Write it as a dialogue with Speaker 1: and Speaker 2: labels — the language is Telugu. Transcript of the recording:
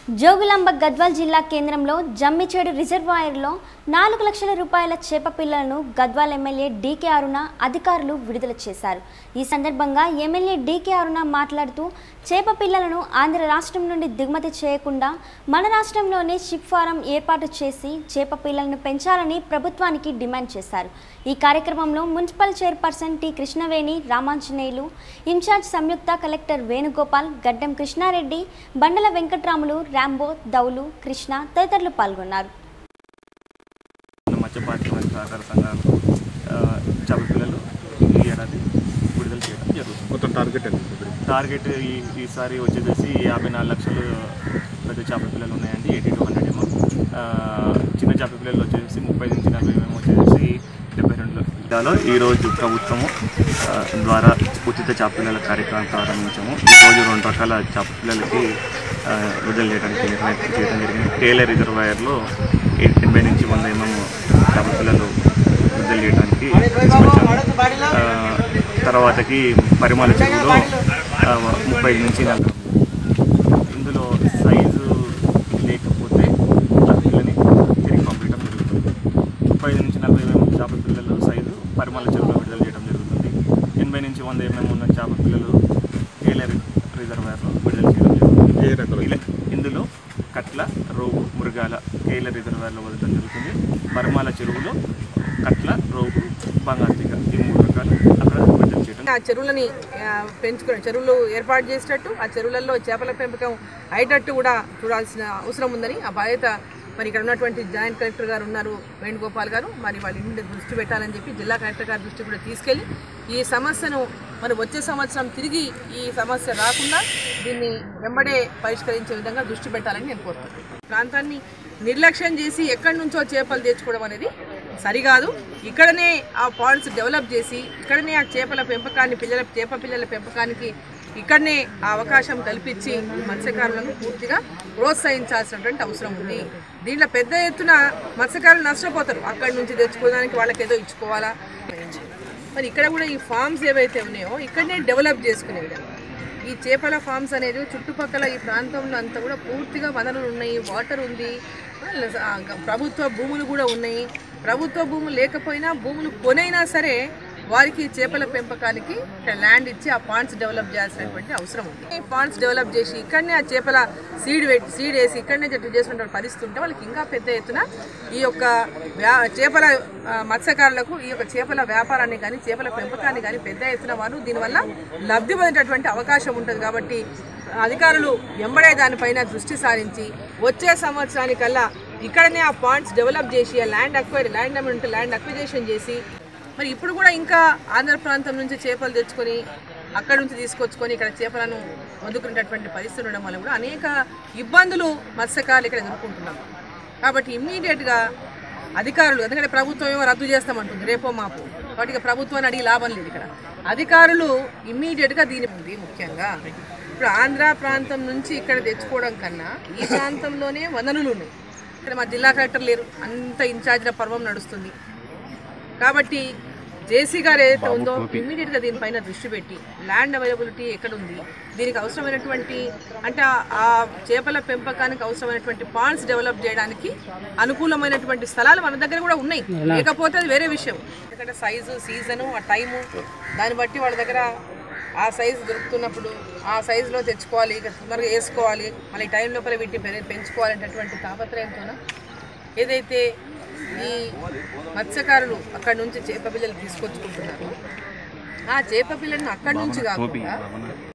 Speaker 1: జోగులాంబ గద్వాల్ జిల్లా కేంద్రంలో జమ్మిచేడు రిజర్వాయర్లో నాలుగు లక్షల రూపాయల చేప పిల్లలను గద్వాల్ ఎమ్మెల్యే డీకే అరుణ అధికారులు విడుదల చేశారు ఈ సందర్భంగా ఎమ్మెల్యే డీకే అరుణ మాట్లాడుతూ చేప పిల్లలను ఆంధ్ర రాష్ట్రం నుండి దిగుమతి చేయకుండా మన రాష్ట్రంలోనే షిప్ ఫారం ఏర్పాటు చేసి చేప పిల్లలను పెంచాలని ప్రభుత్వానికి డిమాండ్ చేశారు ఈ కార్యక్రమంలో municipal chairperson T Krishnaveni Ramanjaneyulu in-charge సంయుక్త కలెక్టర్ వేణుగోపాల్ గడ్డం కృష్ణారెడ్డి బండల వెంకట్రాములు రాంబో దౌలు కృష్ణ తదితరులు పాల్గొన్నారు
Speaker 2: మత్స్య పారిశ్రామిక సహకార సంఘాలు ఆ, చేప పిల్లలు ఈ ఏడాది విడుదల చేయడం జరుగుతుంది
Speaker 3: మొత్తం టార్గెట్ ఎంత ఇప్పుడు?
Speaker 2: టార్గెట్ ఈ ఈసారి వచ్చేసి యాభై నాలుగు లక్షలు పెద్ద చేప పిల్లలు ఉన్నాయండి ఎయిటీ టు హండ్రెడ్ ఏమో ఆ, చిన్న చేప పిల్లలు వచ్చేసి ముప్పై నుంచి నలభై ఏమో వచ్చేసి డెబ్బై రెండు జిల్లాలో ఈరోజు ప్రభుత్వము ఆ, ద్వారా ఉచిత చేప పిల్లల కార్యక్రమం ప్రారంభించాము ఈరోజు రెండు రకాల చేప పిల్లలకి ఆ, విడుదల చేయడానికి నిర్ణయం చేయడం జరిగింది టేలర్ రిజర్వాయర్లో ఎ- ఎనభై నుంచి వంద ఎంఎం చేప పిల్లలు విడుదల చేయడానికి తీసుకొచ్చాము. ఆ, తర్వాతకి పరిమాణ చెరువులో ఆ, ముప్పై నుంచి నలభై ఇందులో సైజు లేకపోతే ఆ పిల్లని తిరిగి పంపించడం జరుగుతుంది ముప్పై నుంచి నలభై ఎంఎం చేప పిల్లలు సైజు పరిమాణ చెరువులో విడుదల చేయడం జరుగుతుంది ఎనభై నుంచి వంద ఎంఎం ఉన్న చేప పిల్లలు ఏలర్ రిజర్వాయర్లో విడుదల చేయడం జరుగుతుంది
Speaker 3: ఏ రకాలు
Speaker 2: ఇలా ఇందులో కట్ల రోగు మృగాల కేల రిజర్వాయర్లో వదలడం జరుగుతుంది పరమాల చెరువులో కట్ల రోగు బంగాళతీగ ఈ మూడు రకాలు అక్కడ విడుదల చేయడం
Speaker 4: ఆ చెరువులని ఆ, పెంచుకుని చెరువులు ఏర్పాటు చేసేటట్టు ఆ చెరువులలో చేపల పెంపకం అయ్యేటట్టు కూడా చూడాల్సిన అవసరం ఉందని ఆ బాధ్యత మరి ఇక్కడ ఉన్నటువంటి జాయింట్ కలెక్టర్ గారు ఉన్నారు వేణుగోపాల్ గారు మరి వాళ్ళ ఇంటి దృష్టి పెట్టాలని చెప్పి జిల్లా కలెక్టర్ గారి దృష్టి కూడా తీసుకెళ్ళి ఈ సమస్యను మరి వచ్చే సంవత్సరం తిరిగి ఈ సమస్య రాకుండా దీన్ని వెంబడే పరిష్కరించే విధంగా దృష్టి పెట్టాలని నేను కోరుతున్నాను ప్రాంతాన్ని నిర్లక్ష్యం చేసి ఎక్కడి నుంచో చేపలు తెచ్చుకోవడం అనేది సరికాదు ఇక్కడనే ఆ పాండ్స్ డెవలప్ చేసి ఇక్కడనే ఆ చేపల పెంపకాన్ని పిల్లల చేప పిల్లల పెంపకానికి ఇక్కడనే ఆ అవకాశం కల్పించి ఈ మత్స్యకారులను పూర్తిగా ప్రోత్సహించాల్సినటువంటి అవసరం ఉంది దీంట్లో పెద్ద ఎత్తున మత్స్యకారులు నష్టపోతారు అక్కడి నుంచి తెచ్చుకోవడానికి వాళ్ళకి ఏదో ఇచ్చుకోవాలా మరి ఇక్కడ కూడా ఈ ఫార్మ్స్ ఏవైతే ఉన్నాయో ఇక్కడనే డెవలప్ చేసుకునే విధంగా ఈ చేపల ఫార్మ్స్ అనేది చుట్టుపక్కల ఈ ప్రాంతంలో అంతా కూడా పూర్తిగా వనరులు ఉన్నాయి వాటర్ ఉంది ఆ, ప్రభుత్వ భూములు కూడా ఉన్నాయి ప్రభుత్వ భూములు లేకపోయినా భూములు కొనైనా సరే వారికి చేపల పెంపకానికి ఇక్కడ ల్యాండ్ ఇచ్చి ఆ పాండ్స్ డెవలప్ చేయాల్సినటువంటి అవసరం ఉంది ఈ పాండ్స్ డెవలప్ చేసి ఇక్కడనే ఆ చేపల సీడ్ పెట్టి సీడ్ వేసి ఇక్కడనే చెట్టు చేసినటువంటి పరిస్థితి ఉంటే వాళ్ళకి ఇంకా పెద్ద ఎత్తున ఈ యొక్క వ్యా చేపల ఆ, మత్స్యకారులకు ఈ యొక్క చేపల వ్యాపారాన్ని కానీ చేపల పెంపకాన్ని కానీ పెద్ద ఎత్తున వారు దీనివల్ల లబ్ధి పొందేటటువంటి అవకాశం ఉంటుంది కాబట్టి అధికారులు ఎంబడే దానిపైన దృష్టి సారించి వచ్చే సంవత్సరానికల్లా ఇక్కడనే ఆ పాయింట్స్ డెవలప్ చేసి ఆ land acquire land amount land acquisition చేసి మరి ఇప్పుడు కూడా ఇంకా ఆంధ్ర ప్రాంతం నుంచి చేపలు తెచ్చుకొని అక్కడ నుంచి తీసుకొచ్చుకొని ఇక్కడ చేపలను వండుకునేటటువంటి పరిస్థితులు ఉండడం వల్ల కూడా అనేక ఇబ్బందులు మత్స్యకారులు ఇక్కడ ఎదుర్కొంటున్నారు కాబట్టి ఇమ్మీడియట్గా అధికారులు ఎందుకంటే ప్రభుత్వం ఏమో రద్దు చేస్తామంటుంది రేపో మాపు కాబట్టి ఇక ప్రభుత్వాన్ని అడిగి లాభం లేదు ఇక్కడ అధికారులు ఇమ్మీడియట్గా దీని ఉంది ముఖ్యంగా ఇప్పుడు ఆంధ్ర ప్రాంతం నుంచి ఇక్కడ తెచ్చుకోవడం కన్నా ఈ ప్రాంతంలోనే వనరులు ఉన్నాయి ఇక్కడ మా జిల్లా కలెక్టర్ లేరు అంత ఇన్ఛార్జ్ల పర్వం నడుస్తుంది కాబట్టి జేసీ గారు ఏదైతే ఉందో ఇమ్మీడియట్గా దీనిపైన దృష్టి పెట్టి ల్యాండ్ అవైలబిలిటీ ఎక్కడ ఉంది దీనికి అవసరమైనటువంటి అంటే ఆ- ఆ చేపల పెంపకానికి అవసరమైనటువంటి పాండ్స్ డెవలప్ చేయడానికి అనుకూలమైనటువంటి స్థలాలు మన దగ్గర కూడా ఉన్నాయి లేకపోతే అది వేరే విషయం ఎందుకంటే సైజు సీజను ఆ టైము దాన్ని బట్టి వాళ్ళ దగ్గర ఆ సైజు దొరుకుతున్నప్పుడు ఆ సైజులో తెచ్చుకోవాలి ఇక తొందరగా వేసుకోవాలి మళ్ళీ టైం లోపల వీటిని పె- పెంచుకోవాలనేటటువంటి తాపత్రయంతోన ఏదైతే ఈ మత్స్యకారులు అక్కడి నుంచి చేప పిల్లలు తీసుకొచ్చుకుంటున్నారు ఆ చేప పిల్లలను అక్కడి నుంచి కాకుండా